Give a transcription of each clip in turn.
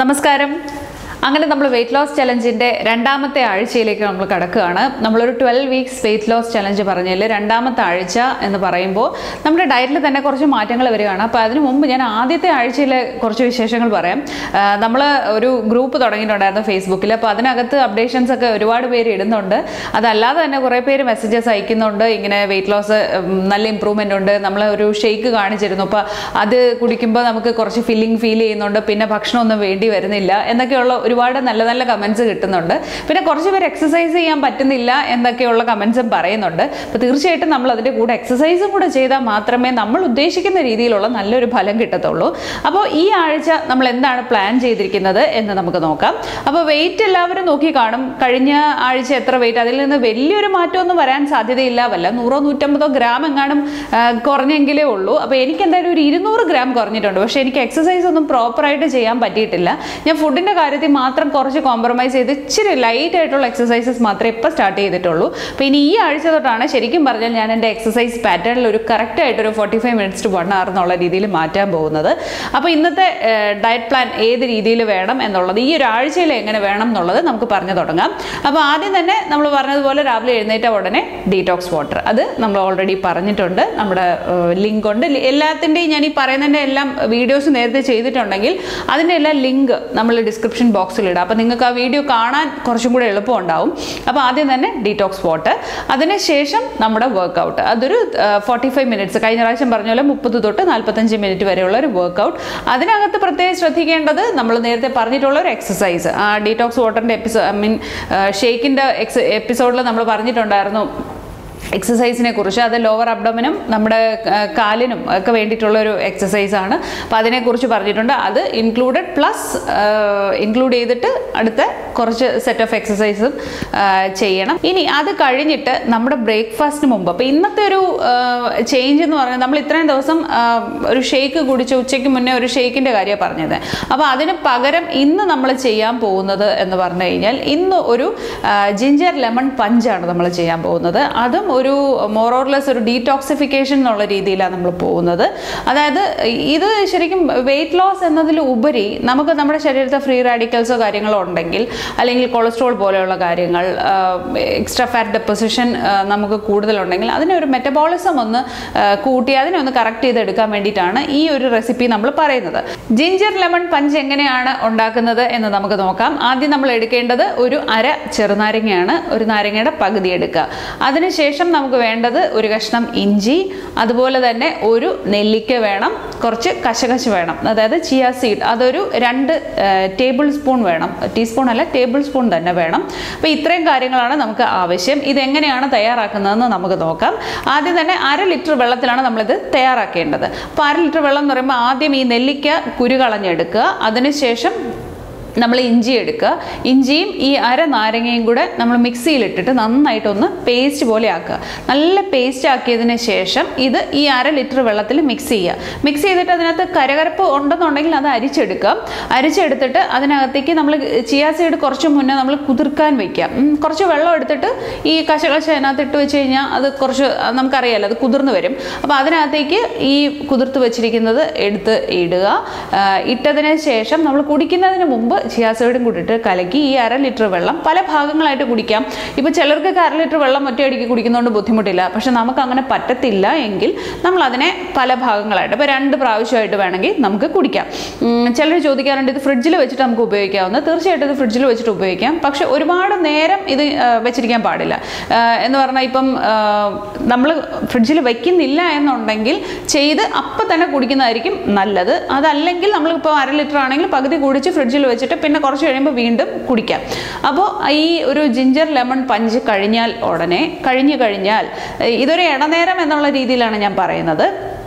നമസ്കാരം അങ്ങനെ നമ്മൾ വെയിറ്റ് ലോസ് ചലഞ്ചിൻ്റെ രണ്ടാമത്തെ ആഴ്ചയിലേക്ക് നമ്മൾ കടക്കുകയാണ് നമ്മളൊരു twelve weeks weight loss challenge പറഞ്ഞതിൽ രണ്ടാമത്തെ ആഴ്ച എന്ന് പറയുമ്പോൾ നമ്മുടെ ഡയറ്റിൽ തന്നെ കുറച്ച് മാറ്റങ്ങൾ വരികയാണ് അപ്പോൾ അതിന് മുമ്പ് ഞാൻ ആദ്യത്തെ ആഴ്ചയിലെ കുറച്ച് വിശേഷങ്ങൾ പറയാം നമ്മൾ ഒരു ഗ്രൂപ്പ് തുടങ്ങിയിട്ടുണ്ടായിരുന്നു ഫേസ്ബുക്കിൽ അപ്പോൾ അതിനകത്ത് അപ്ഡേഷൻസ് ഒക്കെ ഒരുപാട് പേര് ഇടുന്നുണ്ട് അതല്ലാതെ തന്നെ കുറേ പേര് മെസ്സേജസ് അയക്കുന്നുണ്ട് ഇങ്ങനെ വെയിറ്റ് ലോസ് നല്ല ഇമ്പ്രൂവ്മെൻ്റ് ഉണ്ട് നമ്മൾ ഒരു ഷെയ്ക്ക് കാണിച്ചിരുന്നു അപ്പോൾ അത് കുടിക്കുമ്പോൾ നമുക്ക് കുറച്ച് ഫീലിംഗ് ഫീൽ ചെയ്യുന്നുണ്ട് പിന്നെ ഭക്ഷണമൊന്നും വേണ്ടി വരുന്നില്ല എന്നൊക്കെയുള്ള ഒരുപാട് നല്ല നല്ല കമൻസ് കിട്ടുന്നുണ്ട് പിന്നെ കുറച്ച് പേര് എക്സസൈസ് ചെയ്യാൻ പറ്റുന്നില്ല എന്നൊക്കെയുള്ള കമൻസും പറയുന്നുണ്ട് അപ്പോൾ തീർച്ചയായിട്ടും നമ്മൾ അതിൻ്റെ കൂടെ എക്സസൈസും കൂടെ ചെയ്താൽ മാത്രമേ നമ്മൾ ഉദ്ദേശിക്കുന്ന രീതിയിലുള്ള നല്ലൊരു ഫലം കിട്ടത്തുള്ളൂ അപ്പോൾ ഈ ആഴ്ച നമ്മൾ എന്താണ് പ്ലാൻ ചെയ്തിരിക്കുന്നത് എന്ന് നമുക്ക് നോക്കാം അപ്പോൾ വെയിറ്റ് എല്ലാവരും നോക്കി കാണും കഴിഞ്ഞ ആഴ്ച എത്ര വെയിറ്റ് അതിൽ നിന്ന് വലിയൊരു മാറ്റമൊന്നും വരാൻ സാധ്യതയില്ല വല്ല നൂറോ നൂറ്റമ്പതോ ഗ്രാം എങ്ങാനും ആ, കുറഞ്ഞെങ്കിലേ ഉള്ളൂ അപ്പോൾ എനിക്ക് എന്തായാലും ഒരു ഇരുന്നൂറ് ഗ്രാം കുറഞ്ഞിട്ടുണ്ട് പക്ഷേ എനിക്ക് എക്സസൈസ് ഒന്നും പ്രോപ്പറായിട്ട് ചെയ്യാൻ പറ്റിയിട്ടില്ല ഞാൻ ഫുഡിൻ്റെ കാര്യത്തിൽ മാത്രം കുറച്ച് കോംപ്രമൈസ് ചെയ്ത് ഇച്ചിരി ലൈറ്റ് ആയിട്ടുള്ള എക്സസൈസസ് മാത്രമേ ഇപ്പോൾ സ്റ്റാർട്ട് ചെയ്തിട്ടുള്ളൂ അപ്പോൾ ഇനി ഈ ആഴ്ച തൊട്ടാണ് ശരിക്കും പറഞ്ഞാൽ ഞാൻ എൻ്റെ എക്സസൈസ് പാറ്റേണിൽ ഒരു കറക്റ്റ് ആയിട്ട് ഒരു forty five minutes to one hour എന്നുള്ള രീതിയിൽ മാറ്റാൻ പോകുന്നത് അപ്പോൾ ഇന്നത്തെ ഡയറ്റ് പ്ലാൻ ഏത് രീതിയിൽ വേണം എന്നുള്ളത് ഈ ഒരു ആഴ്ചയിൽ എങ്ങനെ വേണം എന്നുള്ളത് നമുക്ക് പറഞ്ഞു തുടങ്ങാം അപ്പോൾ ആദ്യം തന്നെ നമ്മൾ പറഞ്ഞതുപോലെ രാവിലെ എഴുന്നേറ്റ ഉടനെ ഡീറ്റോക്സ് വാട്ടർ അത് നമ്മൾ ഓൾറെഡി പറഞ്ഞിട്ടുണ്ട് നമ്മുടെ ലിങ്ക് ഉണ്ട് ലി- എല്ലാത്തിൻ്റെയും ഞാൻ ഈ പറയുന്നതിൻ്റെ എല്ലാം വീഡിയോസ് നേരത്തെ ചെയ്തിട്ടുണ്ടെങ്കിൽ അതിൻ്റെ എല്ലാം ലിങ്ക് നമ്മൾ ഡിസ്ക്രിപ്ഷൻ ബോക്സിൽ ഇടാം അപ്പോൾ നിങ്ങൾക്ക് ആ വീഡിയോ കാണാൻ കുറച്ചും കൂടെ എളുപ്പം ഉണ്ടാവും അപ്പോൾ ആദ്യം തന്നെ ഡീറ്റോക്സ് വാട്ടർ അതിനുശേഷം നമ്മുടെ വർക്കൗട്ട് അതൊരു ഫോർട്ടി ഫൈവ് മിനിറ്റ്സ് കഴിഞ്ഞ പ്രാവശ്യം പറഞ്ഞ പോലെ മുപ്പത് തൊട്ട് നാൽപ്പത്തഞ്ച് മിനിറ്റ് വരെയുള്ള ഒരു വർക്കൗട്ട് അതിനകത്ത് പ്രത്യേകം ശ്രദ്ധിക്കേണ്ടത് നമ്മൾ നേരത്തെ പറഞ്ഞിട്ടുള്ള ഒരു എക്സസൈസ് ആ ഡീറ്റോക്സ് വാട്ടറിൻ്റെ എപ്പിസോ ഐ മീൻ ഷേക്കിൻ്റെ എക്സ് എപ്പിസോഡിൽ നമ്മൾ പറഞ്ഞിട്ടുണ്ടായിരുന്നു എക്സസൈസിനെ കുറിച്ച് അത് ലോവർ അബ്ഡോമിനും നമ്മുടെ ആ, കാലിനും ഒക്കെ വേണ്ടിയിട്ടുള്ള ഒരു എക്സസൈസ് ആണ് അപ്പോൾ അതിനെക്കുറിച്ച് പറഞ്ഞിട്ടുണ്ട് അത് ഇൻക്ലൂഡഡ് പ്ലസ് ഇൻക്ലൂഡ് ചെയ്തിട്ട് അടുത്ത കുറച്ച് സെറ്റ് ഓഫ് എക്സസൈസും ചെയ്യണം ഇനി അത് കഴിഞ്ഞിട്ട് നമ്മുടെ ബ്രേക്ക്ഫാസ്റ്റിന് മുമ്പ് അപ്പോൾ ഇന്നത്തെ ഒരു ചേഞ്ച് എന്ന് പറഞ്ഞാൽ നമ്മൾ ഇത്രയും ദിവസം ആ, ഒരു ഷേക്ക് കുടിച്ച് ഉച്ചയ്ക്ക് മുന്നേ ഒരു ഷേക്കിൻ്റെ കാര്യമാണ് പറഞ്ഞത് അപ്പോൾ അതിന് പകരം ഇന്ന് നമ്മൾ ചെയ്യാൻ പോകുന്നത് എന്ന് പറഞ്ഞു കഴിഞ്ഞാൽ ഇന്ന് ഒരു ജിഞ്ചർ ലെമൺ പഞ്ചാണ് നമ്മൾ ചെയ്യാൻ പോകുന്നത് അതും ഒരു മോറോർലെസ് ഒരു ഡീടോക്സിഫിക്കേഷൻ എന്നുള്ള രീതിയിലാണ് നമ്മൾ പോകുന്നത് അതായത് ഇത് ശരിക്കും വെയിറ്റ് ലോസ് എന്നതിൽ ഉപരി നമുക്ക് നമ്മുടെ ശരീരത്തെ ഫ്രീ റാഡിക്കൽസോ കാര്യങ്ങളോ ഉണ്ടെങ്കിൽ അല്ലെങ്കിൽ കൊളസ്ട്രോൾ പോലെയുള്ള കാര്യങ്ങൾ എക്സ്ട്രാ ഫാറ്റ് ഡെപ്പോസിഷൻ നമുക്ക് കൂടുതലുണ്ടെങ്കിൽ അതിനെ ഒരു മെറ്റബോളിസം ഒന്ന് ആ, കൂട്ടി അതിനെ ഒന്ന് കറക്റ്റ് ചെയ്തെടുക്കാൻ വേണ്ടിയിട്ടാണ് ഈ ഒരു റെസിപ്പി നമ്മൾ പറയുന്നത് ജിഞ്ചർ ലെമൺ പഞ്ച് എങ്ങനെയാണ് ഉണ്ടാക്കുന്നത് എന്ന് നമുക്ക് നോക്കാം ആദ്യം നമ്മൾ എടുക്കേണ്ടത് ഒരു അര ചെറുനാരങ്ങയാണ് ഒരു നാരങ്ങയുടെ പകുതി എടുക്കുക അതിനുശേഷം നമുക്ക് വേണ്ടത് ഒരു കഷ്ണം ഇഞ്ചി അതുപോലെ തന്നെ ഒരു നെല്ലിക്ക വേണം കുറച്ച് കശകശ വേണം അതായത് ചിയ സീഡ് അതൊരു രണ്ട് ടേബിൾ സ്പൂൺ വേണം ടീസ്പൂൺ അല്ല ടേബിൾ സ്പൂൺ തന്നെ വേണം അപ്പോൾ ഇത്രയും കാര്യങ്ങളാണ് നമുക്ക് ആവശ്യം ഇതെങ്ങനെയാണ് തയ്യാറാക്കുന്നതെന്ന് നമുക്ക് നോക്കാം ആദ്യം തന്നെ അര ലിറ്റർ വെള്ളത്തിലാണ് നമ്മളിത് തയ്യാറാക്കേണ്ടത് അപ്പോൾ അര ലിറ്റർ വെള്ളം എന്ന് പറയുമ്പോൾ ആദ്യം ഈ നെല്ലിക്ക കുരു കളഞ്ഞെടുക്കുക അതിനുശേഷം നമ്മൾ ഇഞ്ചി എടുക്കുക ഇഞ്ചിയും ഈ അര നാരങ്ങയും കൂടെ നമ്മൾ മിക്സിയിലിട്ടിട്ട് നന്നായിട്ടൊന്ന് പേസ്റ്റ് പോലെ ആക്കുക നല്ല പേസ്റ്റ് ആക്കിയതിന് ശേഷം ഇത് ഈ അര ലിറ്റർ വെള്ളത്തിൽ മിക്സ് ചെയ്യുക മിക്സ് ചെയ്തിട്ട് അതിനകത്ത് കരകരപ്പ് ഉണ്ടെന്നുണ്ടെങ്കിൽ അത് അരിച്ചെടുക്കുക അരിച്ചെടുത്തിട്ട് അതിനകത്തേക്ക് നമ്മൾ ചിയാ സീഡ് കുറച്ച് മുന്നേ നമ്മൾ കുതിർക്കാൻ വെക്കുക ഉം, കുറച്ച് വെള്ളം എടുത്തിട്ട് ഈ കശകശ അതിനകത്ത് ഇട്ട് വെച്ച് കഴിഞ്ഞാൽ അത് കുറച്ച് അത് നമുക്കറിയാലോ അത് കുതിർന്ന് വരും അപ്പോൾ അതിനകത്തേക്ക് ഈ കുതിർത്ത് വെച്ചിരിക്കുന്നത് എടുത്ത് ഇടുക ആ, ഇട്ടതിന് ശേഷം നമ്മൾ കുടിക്കുന്നതിന് മുമ്പ് ചിയാസൈഡും കൂടിയിട്ട് കലക്കി ഈ അര ലിറ്റർ വെള്ളം പല ഭാഗങ്ങളായിട്ട് കുടിക്കാം ഇപ്പോൾ ചിലർക്കൊക്കെ അര ലിറ്റർ വെള്ളം ഒറ്റയടിക്ക് കുടിക്കുന്നതുകൊണ്ട് ബുദ്ധിമുട്ടില്ല പക്ഷെ നമുക്ക് അങ്ങനെ പറ്റത്തില്ല എങ്കിൽ നമ്മൾ അതിനെ പല ഭാഗങ്ങളായിട്ട് ഇപ്പോൾ രണ്ട് പ്രാവശ്യമായിട്ട് വേണമെങ്കിൽ നമുക്ക് കുടിക്കാം ചിലർ ചോദിക്കാറുണ്ട് ഇത് ഫ്രിഡ്ജിൽ വെച്ചിട്ട് നമുക്ക് ഉപയോഗിക്കാവുന്നത് തീർച്ചയായിട്ടും ഇത് ഫ്രിഡ്ജിൽ വെച്ചിട്ട് ഉപയോഗിക്കാം പക്ഷെ ഒരുപാട് നേരം ഇത് ആ, വെച്ചിരിക്കാൻ പാടില്ല ആ, എന്ന് പറഞ്ഞാൽ ഇപ്പം നമ്മൾ ഫ്രിഡ്ജിൽ വെക്കുന്നില്ല എന്നുണ്ടെങ്കിൽ ചെയ്ത് അപ്പം തന്നെ കുടിക്കുന്നതായിരിക്കും നല്ലത് അതല്ലെങ്കിൽ നമ്മളിപ്പോൾ അര ലിറ്റർ ആണെങ്കിൽ പകുതി കുടിച്ച് ഫ്രിഡ്ജിൽ വെച്ചിട്ട് പിന്നെ കുറച്ച് കഴിയുമ്പോൾ വീണ്ടും കുടിക്കാം അപ്പോൾ ഈ ഒരു ജിഞ്ചർ ലെമൺ പഞ്ച് കഴിഞ്ഞാൽ ഉടനെ കഴിഞ്ഞു കഴിഞ്ഞാൽ ഏഹ് ഇതൊരു ഇടനേരം എന്നുള്ള രീതിയിലാണ് ഞാൻ പറയുന്നത്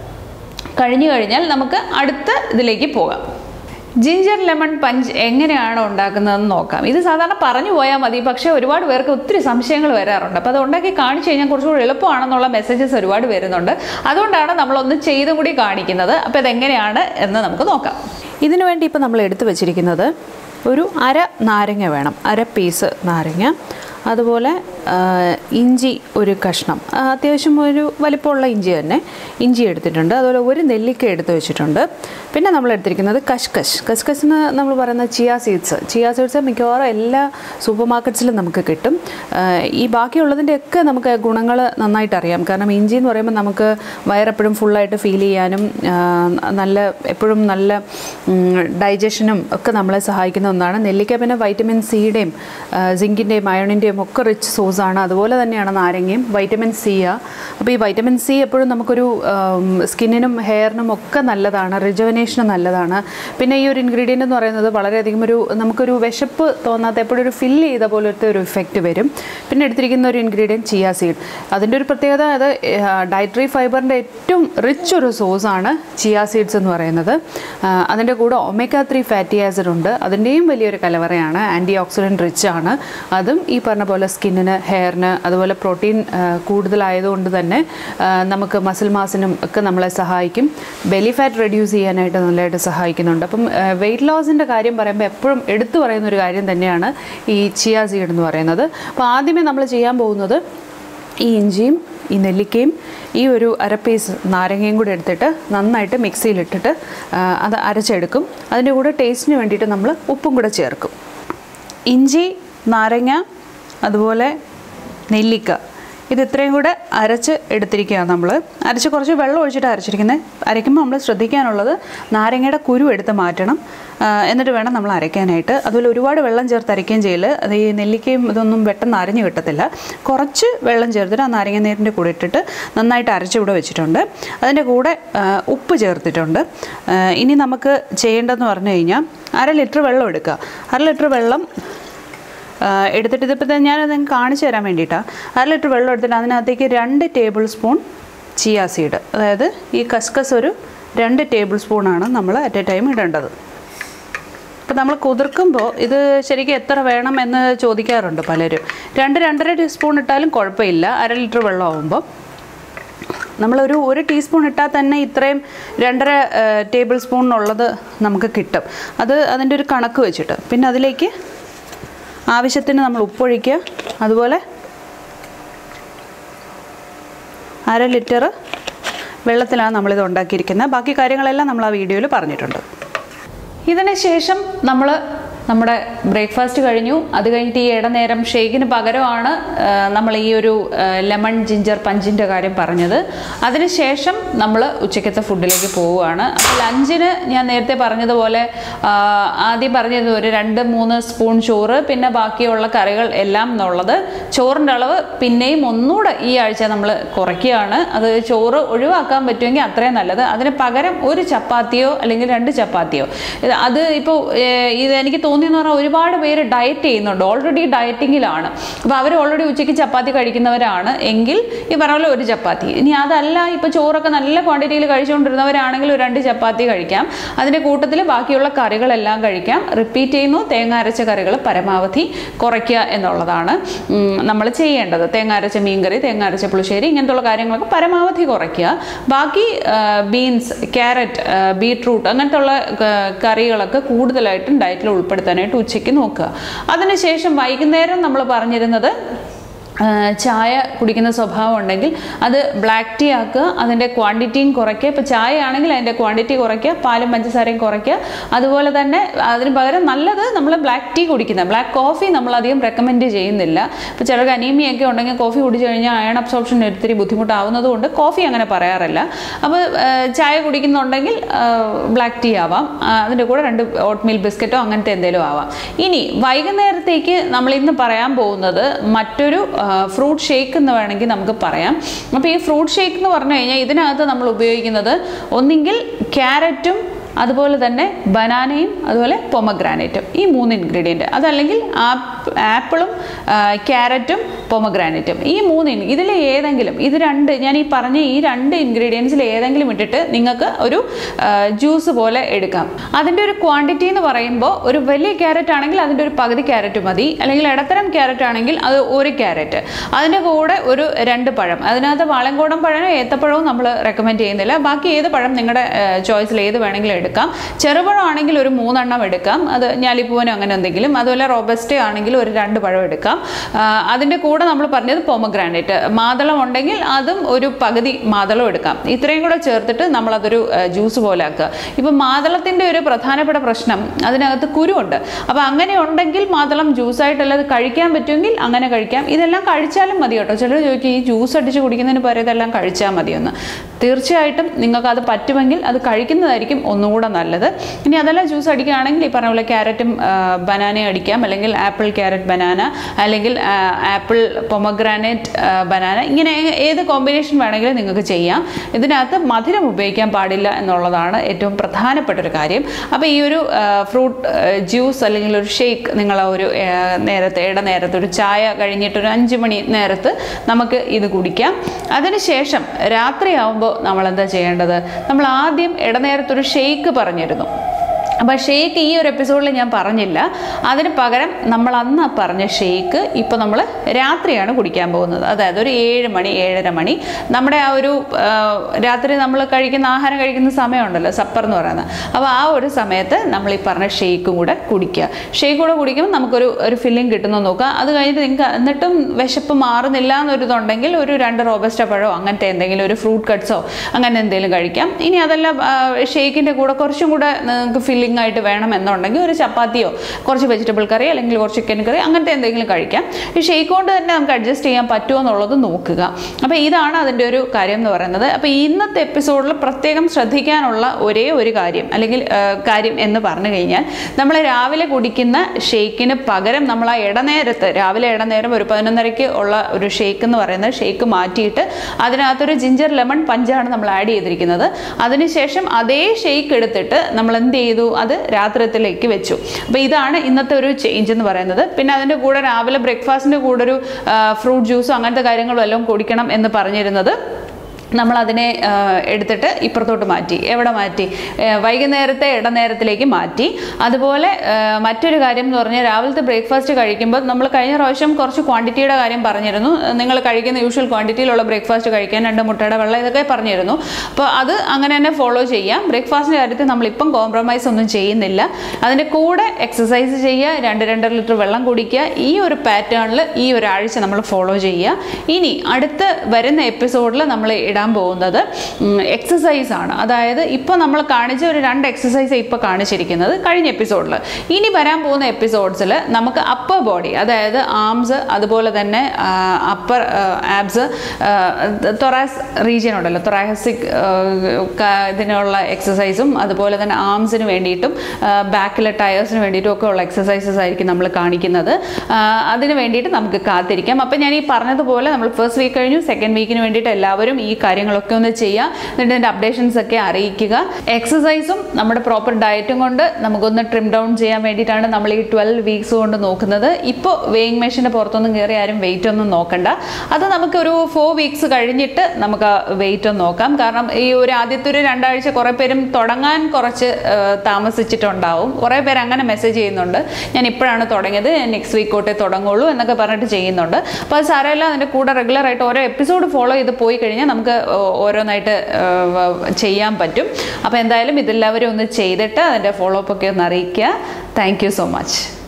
കഴിഞ്ഞു കഴിഞ്ഞാൽ നമുക്ക് അടുത്ത ഇതിലേക്ക് പോകാം ജിഞ്ചർ ലെമൺ പഞ്ച് എങ്ങനെയാണ് ഉണ്ടാക്കുന്നതെന്ന് നോക്കാം ഇത് സാധാരണ പറഞ്ഞു പോയാൽ മതി പക്ഷേ ഒരുപാട് പേർക്ക് ഒത്തിരി സംശയങ്ങൾ വരാറുണ്ട് അപ്പോൾ അത് ഉണ്ടാക്കി കാണിച്ചു കഴിഞ്ഞാൽ കുറച്ചുകൂടി എളുപ്പമാണെന്നുള്ള മെസ്സേജസ് ഒരുപാട് വരുന്നുണ്ട് അതുകൊണ്ടാണ് നമ്മളൊന്ന് ചെയ്തും കൂടി കാണിക്കുന്നത് അപ്പോൾ ഇതെങ്ങനെയാണ് എന്ന് നമുക്ക് നോക്കാം ഇതിനു വേണ്ടി ഇപ്പോൾ നമ്മൾ എടുത്തു വെച്ചിരിക്കുന്നത് ഒരു അര നാരങ്ങ വേണം അര പീസ് നാരങ്ങ അതുപോലെ ആ, ഇഞ്ചി ഒരു കഷ്ണം ആ, അത്യാവശ്യം ഒരു വലിപ്പമുള്ള ഇഞ്ചി തന്നെ ഇഞ്ചി എടുത്തിട്ടുണ്ട് അതുപോലെ ഒരു നെല്ലിക്ക എടുത്ത് വെച്ചിട്ടുണ്ട് പിന്നെ നമ്മൾ എടുത്തിരിക്കുന്നത് കഷ്കശ് കഷ്കശ് എന്ന് നമ്മൾ പറയുന്നത് ചിയ സീഡ്സ് ചിയ സീഡ്സ് മിക്കവാറും എല്ലാ സൂപ്പർ മാർക്കറ്റ്സിലും നമുക്ക് കിട്ടും ആ, ഈ ബാക്കിയുള്ളതിൻ്റെയൊക്കെ നമുക്ക് ഗുണങ്ങൾ നന്നായിട്ട് അറിയാം കാരണം ഇഞ്ചി എന്ന് പറയുമ്പോൾ നമുക്ക് വയറെപ്പോഴും ഫുള്ളായിട്ട് ഫീൽ ചെയ്യാനും ആ, നല്ല എപ്പോഴും നല്ല ഡൈജഷനും ഒക്കെ നമ്മളെ സഹായിക്കുന്ന ഒന്നാണ് നെല്ലിക്ക പിന്നെ വൈറ്റമിൻ സിയുടെയും സിങ്കിൻ്റെയും അയണിൻ്റെയും ഒക്കെ റിച്ച് സോഴ്സാണ് അതുപോലെ തന്നെയാണ് നാരങ്ങയും വൈറ്റമിൻ സി ആ അപ്പോൾ ഈ വൈറ്റമിൻ സി എപ്പോഴും നമുക്കൊരു സ്കിന്നിനും ഹെയറിനും ഒക്കെ നല്ലതാണ് റിജുവനേഷനും നല്ലതാണ് പിന്നെ ഈ ഒരു ഇൻഗ്രീഡിയൻ്റ് എന്ന് പറയുന്നത് വളരെയധികം ഒരു നമുക്കൊരു വിശപ്പ് തോന്നാത്ത എപ്പോഴും ഒരു ഫില്ല് ചെയ്ത പോലത്തെ ഒരു ഇഫക്റ്റ് വരും പിന്നെ എടുത്തിരിക്കുന്ന ഒരു ഇൻഗ്രീഡിയൻറ്റ് ചിയ സീഡ് അതിൻ്റെ ഒരു പ്രത്യേകത അത് ഡയറ്ററി ഫൈബറിൻ്റെ ഏറ്റവും റിച്ച് ഒരു സോഴ്സാണ് ചിയ സീഡ്സ് എന്ന് പറയുന്നത് ആ, അതിൻ്റെ കൂടെ ഒമേക്ക ത്രീ ഫാറ്റി ആസിഡ് ഉണ്ട് അതിൻ്റെയും വലിയൊരു കലവറയാണ് ആൻറ്റി ഓക്സിഡൻറ്റ് റിച്ച് ആണ് അതും ഈ പറഞ്ഞ പോലെ സ്കിന്നിന് ഹെയറിന് അതുപോലെ പ്രോട്ടീൻ കൂടുതലായതുകൊണ്ട് തന്നെ ആ, നമുക്ക് മസിൽ മാസിനും ഒക്കെ നമ്മളെ സഹായിക്കും ബെലി ഫാറ്റ് റെഡ്യൂസ് ചെയ്യാനായിട്ട് നല്ലതായിട്ട് സഹായിക്കുന്നുണ്ട് അപ്പം വെയിറ്റ് ലോസിൻ്റെ കാര്യം പറയുമ്പോൾ എപ്പോഴും എടുത്തു പറയുന്ന ഒരു കാര്യം തന്നെയാണ് ഈ ചിയ സീഡ് എന്ന് പറയുന്നത് അപ്പോൾ ആദ്യമേ നമ്മൾ ചെയ്യാൻ പോകുന്നത് ഈ ഇഞ്ചിയും ഈ നെല്ലിക്കയും ഈ ഒരു അര പീസ് നാരങ്ങയും കൂടി എടുത്തിട്ട് നന്നായിട്ട് മിക്സിയിലിട്ടിട്ട് ആ, അത് അരച്ചെടുക്കും അതിൻ്റെ കൂടെ ടേസ്റ്റിന് വേണ്ടിയിട്ട് നമ്മൾ ഉപ്പും കൂടെ ചേർക്കും ഇഞ്ചി നാരങ്ങ അതുപോലെ നെല്ലിക്ക ഇത് ഇത്രയും കൂടെ അരച്ച് എടുത്തിരിക്കുകയാണ് നമ്മൾ അരച്ച് കുറച്ച് വെള്ളം ഒഴിച്ചിട്ട് അരച്ചിരിക്കുന്നത് അരയ്ക്കുമ്പോൾ നമ്മൾ ശ്രദ്ധിക്കാനുള്ളത് നാരങ്ങയുടെ കുരു എടുത്ത് മാറ്റണം ആ, എന്നിട്ട് വേണം നമ്മൾ അരയ്ക്കാനായിട്ട് അതുപോലെ ഒരുപാട് വെള്ളം ചേർത്ത് അരയ്ക്കുകയും ചെയ്യൽ അത് ഈ നെല്ലിക്കയും ഇതൊന്നും പെട്ടെന്ന് അരഞ്ഞു കിട്ടത്തില്ല കുറച്ച് വെള്ളം ചേർത്തിട്ട് ആ നാരങ്ങ നീരിൻ്റെ കൂടെ ഇട്ടിട്ട് നന്നായിട്ട് അരച്ച് ഇവിടെ വെച്ചിട്ടുണ്ട് അതിൻ്റെ കൂടെ ആ, ഉപ്പ് ചേർത്തിട്ടുണ്ട് ആ, ഇനി നമുക്ക് ചെയ്യേണ്ടതെന്ന് പറഞ്ഞു കഴിഞ്ഞാൽ അര ലിറ്റർ വെള്ളം എടുക്കുക അര ലിറ്റർ വെള്ളം ആ, എടുത്തിട്ട് ഇതിപ്പോൾ തന്നെ ഞാനത് നിങ്ങൾക്ക് കാണിച്ചു തരാൻ വേണ്ടിയിട്ടാണ് അര ലിറ്റർ വെള്ളം എടുത്തിട്ട് അതിനകത്തേക്ക് രണ്ട് ടേബിൾ സ്പൂൺ ചിയ സീഡ് അതായത് ഈ കസ്കസ് ഒരു രണ്ട് ടേബിൾ സ്പൂണാണ് നമ്മൾ അറ്റ് എ ടൈം ഇടേണ്ടത് ഇപ്പം നമ്മൾ കുതിർക്കുമ്പോൾ ഇത് ശരിക്കും എത്ര വേണം എന്ന് ചോദിക്കാറുണ്ട് പലരും രണ്ട് രണ്ടര ടീസ്പൂൺ ഇട്ടാലും കുഴപ്പമില്ല അര ലിറ്റർ വെള്ളം ആകുമ്പോൾ നമ്മളൊരു ഒരു ടീസ്പൂൺ ഇട്ടാൽ തന്നെ ഇത്രയും രണ്ടര ടേബിൾ സ്പൂണിനുള്ളത് നമുക്ക് കിട്ടും അത് അതിൻ്റെ ഒരു കണക്ക് വെച്ചിട്ട് പിന്നെ അതിലേക്ക് ആവശ്യത്തിന് നമ്മൾ ഉപ്പൊഴിക്കുക അതുപോലെ അര ലിറ്റർ വെള്ളത്തിലാണ് നമ്മളിത് ഉണ്ടാക്കിയിരിക്കുന്നത് ബാക്കി കാര്യങ്ങളെല്ലാം നമ്മൾ ആ വീഡിയോയിൽ പറഞ്ഞിട്ടുണ്ട് ഇതിന് ശേഷം നമ്മൾ നമ്മുടെ ബ്രേക്ക്ഫാസ്റ്റ് കഴിഞ്ഞു അത് കഴിഞ്ഞിട്ട് ഈ ഇടനേരം ഷേക്കിന് പകരമാണ് ആ, നമ്മൾ ഈ ഒരു ലെമൺ ജിഞ്ചർ പഞ്ചിൻ്റെ കാര്യം പറഞ്ഞത് അതിനുശേഷം നമ്മൾ ഉച്ചക്കത്തെ ഫുഡിലേക്ക് പോവുകയാണ് അപ്പോൾ ലഞ്ചിന് ഞാൻ നേരത്തെ പറഞ്ഞതുപോലെ ആ, ആദ്യം പറഞ്ഞത് ഒരു രണ്ട് മൂന്ന് സ്പൂൺ ചോറ് പിന്നെ ബാക്കിയുള്ള കറികൾ എല്ലാം എന്നുള്ളത് ചോറിൻ്റെ അളവ് പിന്നെയും ഒന്നുകൂടെ ഈ ആഴ്ച നമ്മൾ കുറയ്ക്കുകയാണ് അത് ചോറ് ഒഴിവാക്കാൻ പറ്റുമെങ്കിൽ അത്രയും നല്ലത് അതിന് പകരം ഒരു ചപ്പാത്തിയോ അല്ലെങ്കിൽ രണ്ട് ചപ്പാത്തിയോ ഇത് അത് ഇപ്പോൾ ഇത് എനിക്ക് തോന്നിയെന്ന് പറഞ്ഞാൽ ഒരുപാട് പേര് ഡയറ്റ് ചെയ്യുന്നുണ്ട് ഓൾറെഡി ഡയറ്റിങ്ങിലാണ് അപ്പോൾ അവർ ഓൾറെഡി ഉച്ചയ്ക്ക് ചപ്പാത്തി കഴിക്കുന്നവരാണ് എങ്കിൽ ഈ പറഞ്ഞ പോലെ ഒരു ചപ്പാത്തി ഇനി അതല്ല ഇപ്പോൾ ചോറൊക്കെ നല്ല ക്വാണ്ടിറ്റിയിൽ കഴിച്ചുകൊണ്ടിരുന്നവരാണെങ്കിൽ ഒരു രണ്ട് ചപ്പാത്തി കഴിക്കാം അതിൻ്റെ കൂട്ടത്തിൽ ബാക്കിയുള്ള കറികളെല്ലാം കഴിക്കാം റിപ്പീറ്റ് ചെയ്യുന്നു തേങ്ങ അരച്ച കറികൾ പരമാവധി കുറയ്ക്കുക എന്നുള്ളതാണ് നമ്മൾ ചെയ്യേണ്ടത് തേങ്ങ അരച്ച മീൻകറി തേങ്ങ അരച്ച പുളിശ്ശേരി ഇങ്ങനത്തുള്ള കാര്യങ്ങളൊക്കെ പരമാവധി കുറയ്ക്കുക ബാക്കി ബീൻസ് ക്യാരറ്റ് ബീട്രൂട്ട് അങ്ങനത്തെ ഉള്ള ക- കറികളൊക്കെ കൂടുതലായിട്ടും ഡയറ്റിൽ ഉൾപ്പെടുത്താനായിട്ട് ഉച്ചയ്ക്ക് നോക്കുക അതിനുശേഷം വൈകുന്നേരം നമ്മൾ പറഞ്ഞിരുന്നത് ആ, ചായ കുടിക്കുന്ന സ്വഭാവം ഉണ്ടെങ്കിൽ അത് ബ്ലാക്ക് ടീ ആക്കുക അതിൻ്റെ ക്വാണ്ടിറ്റിയും കുറയ്ക്കുക ഇപ്പോൾ ചായ ആണെങ്കിൽ അതിൻ്റെ ക്വാണ്ടിറ്റി കുറയ്ക്കുക പാലും പഞ്ചസാരയും കുറയ്ക്കുക അതുപോലെ തന്നെ അതിന് പകരം നല്ലത് നമ്മൾ ബ്ലാക്ക് ടീ കുടിക്കുന്നത് ബ്ലാക്ക് കോഫി നമ്മൾ അധികം റെക്കമെൻഡ് ചെയ്യുന്നില്ല ഇപ്പോൾ ചിലർക്ക് അനീമിയൊക്കെ ഉണ്ടെങ്കിൽ കോഫി കുടിച്ചു കഴിഞ്ഞാൽ അയൺ അബ്സോർപ്ഷൻ ഒത്തിരി ബുദ്ധിമുട്ടാവുന്നത് കൊണ്ട് കോഫി അങ്ങനെ പറയാറില്ല അപ്പോൾ ആ, ചായ കുടിക്കുന്നുണ്ടെങ്കിൽ ബ്ലാക്ക് ടീ ആവാം ആ, അതിൻ്റെ കൂടെ രണ്ട് ഓട്ട്മീൽ ബിസ്ക്കറ്റോ അങ്ങനത്തെ എന്തെങ്കിലും ആവാം ഇനി വൈകുന്നേരത്തേക്ക് നമ്മൾ ഇന്ന് പറയാൻ പോകുന്നത് മറ്റൊരു ഫ്രൂട്ട് ഷേക്ക് എന്ന് വേണമെങ്കിൽ നമുക്ക് പറയാം അപ്പോൾ ഈ ഫ്രൂട്ട് ഷേക്ക് എന്ന് പറഞ്ഞു കഴിഞ്ഞാൽ ഇതിനകത്ത് നമ്മൾ ഉപയോഗിക്കുന്നത് ഒന്നെങ്കിൽ ക്യാരറ്റും അതുപോലെ തന്നെ ബനാനയും അതുപോലെ പൊമഗ്രാനൈറ്റും ഈ മൂന്ന് ഇൻഗ്രീഡിയൻറ്റ് അതല്ലെങ്കിൽ ആപ്പ് ആപ്പിളും ആ, ക്യാരറ്റും പൊമഗ്രാനൈറ്റും ഈ മൂന്ന് ഇൻ- ഇതിൽ ഏതെങ്കിലും ഇത് രണ്ട് ഞാൻ ഈ പറഞ്ഞ ഈ രണ്ട് ഇൻഗ്രീഡിയൻസിൽ ഏതെങ്കിലും ഇട്ടിട്ട് നിങ്ങൾക്ക് ഒരു ജ്യൂസ് പോലെ എടുക്കാം അതിൻ്റെ ഒരു ക്വാണ്ടിറ്റി എന്ന് പറയുമ്പോൾ ഒരു വലിയ ക്യാരറ്റ് ആണെങ്കിൽ അതിൻ്റെ ഒരു പകുതി ക്യാരറ്റ് മതി അല്ലെങ്കിൽ ഇടത്തരം ക്യാരറ്റ് ആണെങ്കിൽ അത് ഒരു ക്യാരറ്റ് അതിൻ്റെ കൂടെ ഒരു രണ്ട് പഴം അതിനകത്ത് വാളങ്കോടൻ പഴമോ ഏത്തപ്പഴവും നമ്മൾ റെക്കമെൻഡ് ചെയ്യുന്നില്ല ബാക്കി ഏത് പഴം നിങ്ങളുടെ ചോയ്സിൽ ഏത് വേണമെങ്കിലും എടുക്കാം ചെറുപഴം ആണെങ്കിൽ ഒരു മൂന്നെണ്ണം എടുക്കാം അത് ഞാലിപ്പൂവനോ അങ്ങനെ എന്തെങ്കിലും അതുപോലെ റോബസ്റ്റേ ആണെങ്കിൽ ഒരു രണ്ട് പഴം എടുക്കാം ആ, അതിൻ്റെ കൂടെ നമ്മൾ പറഞ്ഞത് പൊമഗ്രാനൈറ്റ് മാതളം ഉണ്ടെങ്കിൽ അതും ഒരു പകുതി മാതളം എടുക്കാം ഇത്രയും കൂടെ ചേർത്തിട്ട് നമ്മളതൊരു ജ്യൂസ് പോലെ ആക്കുക ഇപ്പം മാതളത്തിൻ്റെ ഒരു പ്രധാനപ്പെട്ട പ്രശ്നം അതിനകത്ത് കുരുവുണ്ട് അപ്പോൾ അങ്ങനെ ഉണ്ടെങ്കിൽ മാതളം ജ്യൂസായിട്ടല്ല അത് കഴിക്കാൻ പറ്റുമെങ്കിൽ അങ്ങനെ കഴിക്കാം ഇതെല്ലാം കഴിച്ചാലും മതി കേട്ടോ ചിലർ ചോദിക്കും ഈ ജ്യൂസ് അടിച്ച് കുടിക്കുന്നതിന് പകരം ഇതെല്ലാം കഴിച്ചാൽ മതിയെന്ന് തീർച്ചയായിട്ടും നിങ്ങൾക്ക് അത് പറ്റുമെങ്കിൽ അത് കഴിക്കുന്നതായിരിക്കും ഒന്നുകൂടെ നല്ലത് ഇനി അതെല്ലാം ജ്യൂസ് അടിക്കുകയാണെങ്കിൽ ഈ പറഞ്ഞ പോലെ ക്യാരറ്റും ബനാനയും അടിക്കാം അല്ലെങ്കിൽ ആപ്പിൾ ക്യാരറ്റ് ബനാന അല്ലെങ്കിൽ ആപ്പിൾ പൊമഗ്രാനൈറ്റ് ബനാന ഇങ്ങനെ ഏ- ഏത് കോമ്പിനേഷൻ വേണമെങ്കിലും നിങ്ങൾക്ക് ചെയ്യാം ഇതിനകത്ത് മധുരം ഉപയോഗിക്കാൻ പാടില്ല എന്നുള്ളതാണ് ഏറ്റവും പ്രധാനപ്പെട്ട ഒരു കാര്യം അപ്പോൾ ഈ ഒരു ഫ്രൂട്ട് ജ്യൂസ് അല്ലെങ്കിൽ ഒരു ഷേക്ക് നിങ്ങൾ ആ ഒരു ആ, നേരത്തെ ഇടനേരത്ത് ഒരു ചായ കഴിഞ്ഞിട്ട് ഒരു അഞ്ച് മണി നേരത്ത് നമുക്ക് ഇത് കുടിക്കാം അതിനുശേഷം രാത്രിയാവുമ്പോൾ നമ്മൾ എന്താ ചെയ്യേണ്ടത് നമ്മൾ ആദ്യം ഇടനേരത്തൊരു ഷേക്ക് പറഞ്ഞിരുന്നു അപ്പോൾ ഷേക്ക് ഈ ഒരു എപ്പിസോഡിൽ ഞാൻ പറഞ്ഞില്ല അതിന് പകരം നമ്മൾ അന്ന് പറഞ്ഞ ഷേക്ക് ഇപ്പോൾ നമ്മൾ രാത്രിയാണ് കുടിക്കാൻ പോകുന്നത് അതായത് ഒരു ഏഴ് മണി ഏഴര മണി നമ്മുടെ ആ ഒരു ആ, രാത്രി നമ്മൾ കഴിക്കുന്ന ആഹാരം കഴിക്കുന്ന സമയമുണ്ടല്ലോ സപ്പർ എന്ന് പറയുന്നത് അപ്പോൾ ആ ഒരു സമയത്ത് നമ്മൾ ഈ പറഞ്ഞ ഷേക്കും കൂടെ കുടിക്കുക ഷേക്ക് കൂടെ കുടിക്കുമ്പോൾ നമുക്കൊരു ഒരു ഫില്ലിംഗ് കിട്ടുന്നു നോക്കുക അത് കഴിഞ്ഞിട്ട് നിങ്ങൾക്ക് എന്നിട്ടും വിശപ്പ് മാറുന്നില്ല എന്നൊരിതുണ്ടെങ്കിൽ ഒരു രണ്ട് റോബസ്റ്റ പഴമോ അങ്ങനത്തെ എന്തെങ്കിലും ഒരു ഫ്രൂട്ട് കട്ട്സോ അങ്ങനെ എന്തെങ്കിലും കഴിക്കാം ഇനി അതെല്ലാം ഷേക്കിൻ്റെ കൂടെ കുറച്ചും കൂടെ നിങ്ങൾക്ക് ഫില്ലിംഗ് ആയിട്ട് വേണം എന്നുണ്ടെങ്കിൽ ഒരു ചപ്പാത്തിയോ കുറച്ച് വെജിറ്റബിൾ കറി അല്ലെങ്കിൽ കുറച്ച് ചിക്കൻ കറി അങ്ങനത്തെ എന്തെങ്കിലും കഴിക്കാം ഈ ഷേക്ക് കൊണ്ട് തന്നെ നമുക്ക് അഡ്ജസ്റ്റ് ചെയ്യാൻ പറ്റുമോ എന്നുള്ളത് നോക്കുക അപ്പോൾ ഇതാണ് അതിൻ്റെ ഒരു കാര്യം എന്ന് പറയുന്നത് അപ്പോൾ ഇന്നത്തെ എപ്പിസോഡിൽ പ്രത്യേകം ശ്രദ്ധിക്കാനുള്ള ഒരേ ഒരു കാര്യം അല്ലെങ്കിൽ ആ, കാര്യം എന്ന് പറഞ്ഞു കഴിഞ്ഞാൽ നമ്മൾ രാവിലെ കുടിക്കുന്ന ഷേക്കിന് പകരം നമ്മൾ ആ ഇടനേരത്ത് രാവിലെ ഇടനേരം ഒരു പതിനൊന്നരയ്ക്ക് ഉള്ള ഒരു ഷേക്ക് എന്ന് പറയുന്നത് ഷേക്ക് മാറ്റിയിട്ട് അതിനകത്തൊരു ജിഞ്ചർ ലെമൺ പഞ്ചാണ് നമ്മൾ ആഡ് ചെയ്തിരിക്കുന്നത് അതിനുശേഷം അതേ ഷേക്ക് എടുത്തിട്ട് നമ്മൾ എന്ത് ചെയ്തു അത് രാത്രിയത്തിലേക്ക് വെച്ചു അപ്പോൾ ഇതാണ് ഇന്നത്തെ ഒരു ചേഞ്ച് എന്ന് പറയുന്നത് പിന്നെ അതിൻ്റെ കൂടെ രാവിലെ ബ്രേക്ക്ഫാസ്റ്റിൻ്റെ കൂടെ ഒരു ഫ്രൂട്ട് ജ്യൂസോ അങ്ങനത്തെ കാര്യങ്ങളും എല്ലാം കുടിക്കണം എന്ന് പറഞ്ഞിരുന്നത് നമ്മൾ അതിനെ ആ, എടുത്തിട്ട് ഇപ്പുറത്തോട്ട് മാറ്റി എവിടെ മാറ്റി ഏ, വൈകുന്നേരത്തെ ഇടനേരത്തിലേക്ക് മാറ്റി അതുപോലെ ആ, മറ്റൊരു കാര്യം എന്ന് പറഞ്ഞാൽ രാവിലത്തെ ബ്രേക്ക്ഫാസ്റ്റ് കഴിക്കുമ്പോൾ നമ്മൾ കഴിഞ്ഞ പ്രാവശ്യം കുറച്ച് ക്വാണ്ടിറ്റിയുടെ കാര്യം പറഞ്ഞിരുന്നു നിങ്ങൾ കഴിക്കുന്ന യൂഷ്വൽ ക്വാണ്ടിറ്റിയിലുള്ള ബ്രേക്ക്ഫാസ്റ്റ് കഴിക്കാൻ രണ്ട് മുട്ടയുടെ വെള്ളം ഇതൊക്കെ പറഞ്ഞിരുന്നു അപ്പോൾ അത് അങ്ങനെ തന്നെ ഫോളോ ചെയ്യാം ബ്രേക്ക്ഫാസ്റ്റിൻ്റെ കാര്യത്തിൽ നമ്മളിപ്പം കോംപ്രമൈസ് ഒന്നും ചെയ്യുന്നില്ല അതിൻ്റെ കൂടെ എക്സസൈസ് ചെയ്യുക രണ്ട് രണ്ടര ലിറ്റർ വെള്ളം കുടിക്കുക ഈ ഒരു പാറ്റേണിൽ ഈ ഒരാഴ്ച നമ്മൾ ഫോളോ ചെയ്യുക ഇനി അടുത്ത വരുന്ന എപ്പിസോഡിൽ നമ്മൾ ഇടാൻ പോകുന്നത് എക്സസൈസ് ആണ് അതായത് ഇപ്പോൾ നമ്മൾ കാണിച്ച ഒരു രണ്ട് എക്സസൈസ് ഇപ്പോൾ കാണിച്ചിരിക്കുന്നത് കഴിഞ്ഞ എപ്പിസോഡിൽ ഇനി വരാൻ പോകുന്ന എപ്പിസോഡ്സിൽ നമുക്ക് അപ്പർ ബോഡി അതായത് ആംസ് അതുപോലെ തന്നെ അപ്പർ ആബ്സ് തൊറാസ് റീജിയൻ ഉണ്ടല്ലോ തൊറാസിക് ഇതിനുള്ള എക്സസൈസും അതുപോലെ തന്നെ ആംസിന് വേണ്ടിയിട്ടും ബാക്കിലെ ടയേഴ്സിന് വേണ്ടിയിട്ടും ഒക്കെ ഉള്ള എക്സസൈസസ് ആയിരിക്കും നമ്മൾ കാണിക്കുന്നത് ആ, അതിന് വേണ്ടിയിട്ട് നമുക്ക് കാത്തിരിക്കാം അപ്പം ഞാൻ ഈ പറഞ്ഞതുപോലെ നമ്മൾ ഫസ്റ്റ് വീക്ക് കഴിഞ്ഞു സെക്കൻഡ് വീക്കിന് വേണ്ടിയിട്ട് എല്ലാവരും ഈ കാര്യങ്ങളൊക്കെ ഒന്ന് ചെയ്യുക എന്നിട്ട് അതിൻ്റെ അപ്ഡേഷൻസ് ഒക്കെ അറിയിക്കുക എക്സസൈസും നമ്മുടെ പ്രോപ്പർ ഡയറ്റും കൊണ്ട് നമുക്കൊന്ന് ട്രിം ഡൗൺ ചെയ്യാൻ വേണ്ടിയിട്ടാണ് നമ്മൾ ഈ ട്വൽവ് വീക്സ് കൊണ്ട് നോക്കുന്നത് ഇപ്പോൾ വെയിങ് മെഷീൻ്റെ പുറത്തൊന്നും കയറി ആരും വെയിറ്റ് ഒന്നും നോക്കണ്ട അത് നമുക്ക് ഒരു ഫോർ വീക്സ് കഴിഞ്ഞിട്ട് നമുക്ക് വെയിറ്റ് ഒന്ന് നോക്കാം കാരണം ഈ ഒരു ആദ്യത്തെ ഒരു രണ്ടാഴ്ച കുറേ പേരും തുടങ്ങാൻ കുറച്ച് ആ, താമസിച്ചിട്ടുണ്ടാവും കുറേ പേര് അങ്ങനെ മെസ്സേജ് ചെയ്യുന്നുണ്ട് ഞാൻ ഇപ്പോഴാണ് തുടങ്ങിയത് ഞാൻ നെക്സ്റ്റ് വീക്ക് തൊട്ടേ തുടങ്ങുള്ളൂ എന്നൊക്കെ പറഞ്ഞിട്ട് ചെയ്യുന്നുണ്ട് അപ്പോൾ അത് സാരമില്ല അതിൻ്റെ കൂടെ regular ആയിട്ട് ഓരോ എപ്പിസോഡ് ഫോളോ ചെയ്ത് പോയി കഴിഞ്ഞാൽ നമുക്ക് ഓ- ഓരോന്നായിട്ട് ആ, വ- ചെയ്യാൻ പറ്റും അപ്പോൾ എന്തായാലും ഇതെല്ലാവരും ഒന്ന് ചെയ്തിട്ട് അതിൻ്റെ ഫോളോ അപ്പ് ഒക്കെ ഒന്ന് അറിയിക്കുക താങ്ക് യു സോ മച്ച്